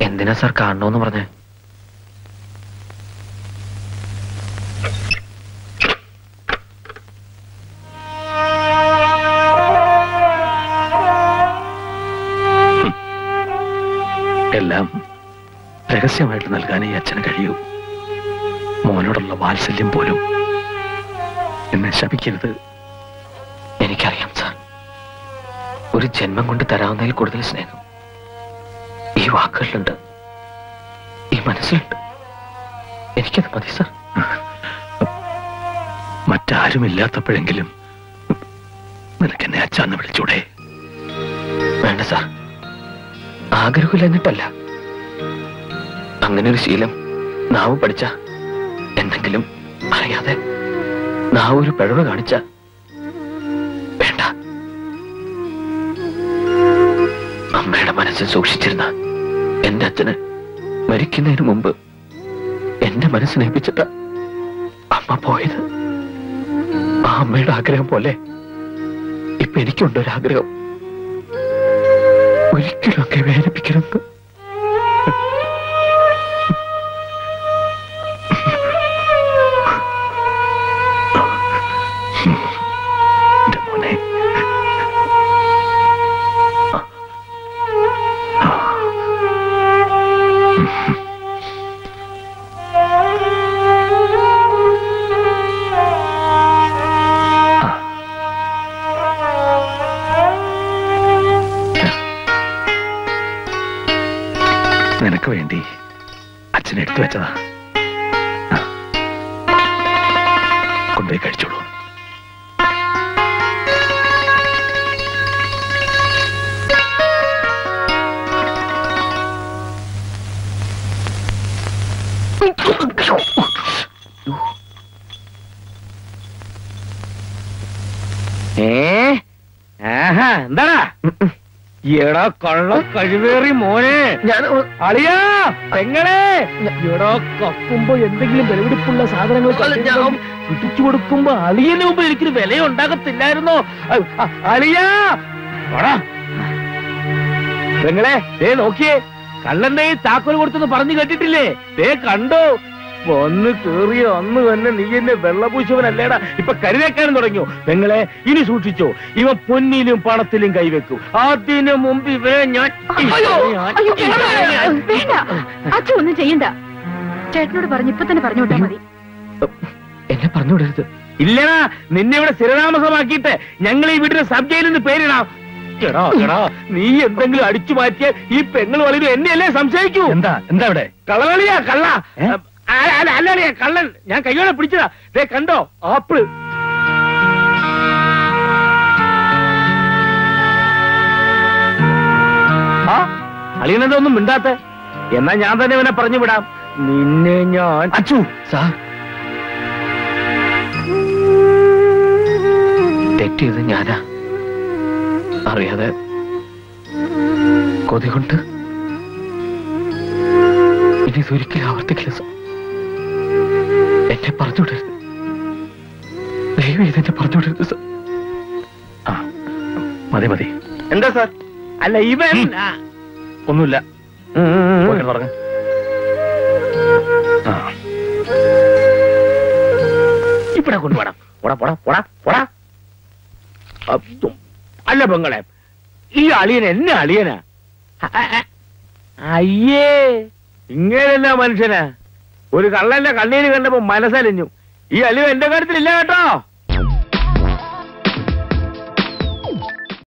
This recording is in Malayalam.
എന്തിനാ സാർ കാണണോന്ന് പറഞ്ഞേ എല്ലാം രഹസ്യമായിട്ട് നൽകാൻ ഈ അച്ഛന് കഴിയൂ മോനോടുള്ള വാത്സല്യം പോലും എന്നെ ശപിക്കരുത് എനിക്കറിയാം സാർ ഒരു ജന്മം കൊണ്ട് തരാവുന്നതിൽ കൂടുതൽ സ്നേഹം ഈ വാക്കുകളിലുണ്ട് ഈ മനസ്സിലുണ്ട് എനിക്കത് മതി സാർ മറ്റാരുമില്ലാത്തപ്പോഴെങ്കിലും നിനക്കെന്നെ അച്ഛന്ന് വിളിച്ചൂടെ വേണ്ട സാർ ആഗ്രഹമില്ലെന്നിട്ടല്ല അങ്ങനെ ഒരു ശീലം നാവ് പഠിച്ച എന്തെങ്കിലും അറിയാതെ നാവ് ഒരു പിഴവ് കാണിച്ച വേണ്ട അമ്മയുടെ മനസ്സിൽ സൂക്ഷിച്ചിരുന്ന എന്റെ അച്ഛന് മരിക്കുന്നതിന് മുമ്പ് എന്റെ മനസ്സിനേൽപ്പിച്ചിട്ട അമ്മ പോയത് ആ അമ്മയുടെ ആഗ്രഹം പോലെ ഇപ്പൊ എനിക്കുണ്ട് ഒരു ആഗ്രഹം ഒരിക്കലും ഒക്കെ വേദനിപ്പിക്കരുത് എന്റെ മോനെ നിനക്ക് വേണ്ടി അച്ഛൻ എടുത്തു വെച്ചതാ ആ. കൊണ്ടുപോയി കഴിച്ചോളൂ ഏ ആഹാ എന്താടാ എടാ കള്ള കഴിവേറി മോനെ ഞാൻ അളിയാ പെങ്ങളെ എടാ കക്കുമ്പോ എന്തെങ്കിലും വിലപിടിപ്പുള്ള സാധനങ്ങൾ പിടിച്ചു കൊടുക്കുമ്പോ അളിയന് മുമ്പ് എനിക്കൊരു വില ഉണ്ടാകത്തില്ലായിരുന്നോ അ- അ- അളിയാ എടാ. പെങ്ങളെ ദേ നോക്കിയേ കള്ളന്റെ ഈ താക്കോൽ കൊടുത്തെന്ന് പറഞ്ഞു കേട്ടിട്ടില്ലേ ദേ കണ്ടോ വന്ന് കേറിയ അന്ന് തന്നെ നീ എന്നെ വെള്ളപൂശവനല്ലേടാ ഇപ്പൊ കരുതേക്കാനും തുടങ്ങിയോ പെങ്ങളെ ഇനി സൂക്ഷിച്ചോ ഇവ പൊന്നിലും പണത്തിലും കൈവെക്കും അതിനു മുമ്പ് ഇവരെ ഞാൻ അയ്യോ അയ്യോ വേണ്ട, വേണ്ട അച്ഛൻ ഒന്നും ചെയ്യണ്ട ചേട്ടനോട് പറഞ്ഞു ഇപ്പൊ തന്നെ പറഞ്ഞു വിട്ടാ മതി എന്നെ പറഞ്ഞുവിടരുത് ഇല്ലടാ നിന്നെ ഇവിടെ സ്ഥിരതാമസമാക്കിയിട്ട് ഞങ്ങൾ ഈ വീടിന് സബ് ജയിലിന്ന് പേരിടാം എടാ എടാ നീ എന്തെങ്കിലും അടിച്ചു മാറ്റിയ ഈ പെങ്ങൾ വളരെ എന്നെയല്ലേ സംശയിക്കൂ എന്താ എന്താ ഇവിടെ കള്ളളിയാ കള്ള അല്ല അല്ല അല്ലളിയാ കള്ളൻ ഞാൻ കയ്യോടെ പിടിച്ചതാ ദേ കണ്ടോ ആപ്പിള് ആ അളിയനെന്താ ഒന്നും മിണ്ടാത്തെ എന്നാ ഞാൻ തന്നെ ഇവനെ പറഞ്ഞു വിടാം നിന്നെ ഞാൻ അച്ചു സാർ തെറ്റ് ചെയ്ത് ഞാനാ അറിയാതെ കൊതി കൊണ്ട് ഇനി ഇതൊരിക്കലും ആവർത്തിക്കില്ല സാർ എന്നെ പറഞ്ഞുവിടരുത് ദയവ് ചെയ്ത് എന്നെ പറഞ്ഞുവിടരുത് സാർ ആ മതി മതി എന്താ സാർ അല്ല ഇവൻ ആ, ഒന്നുമില്ല ഉം, ഉം, ഉം. പോയി പറഞ്ഞു ആ ഇവിടെ കൊണ്ടുപോടാ പോടാ പോടാ പോടാ പോടാ അബ്ദും. അല്ല പെങ്ങളെ ഈ അളിയൻ എന്നെ അളിയനാ അ- അ- അ- അയ്യേ ഇങ്ങനെന്നാ മനുഷ്യനാ ഒരു കള്ളന്റെ കണ്ണീര് കണ്ടപ്പോ മനസ്സലിഞ്ഞു ഈ അലിവ് എന്റെ കാര്യത്തിലില്ല കേട്ടോ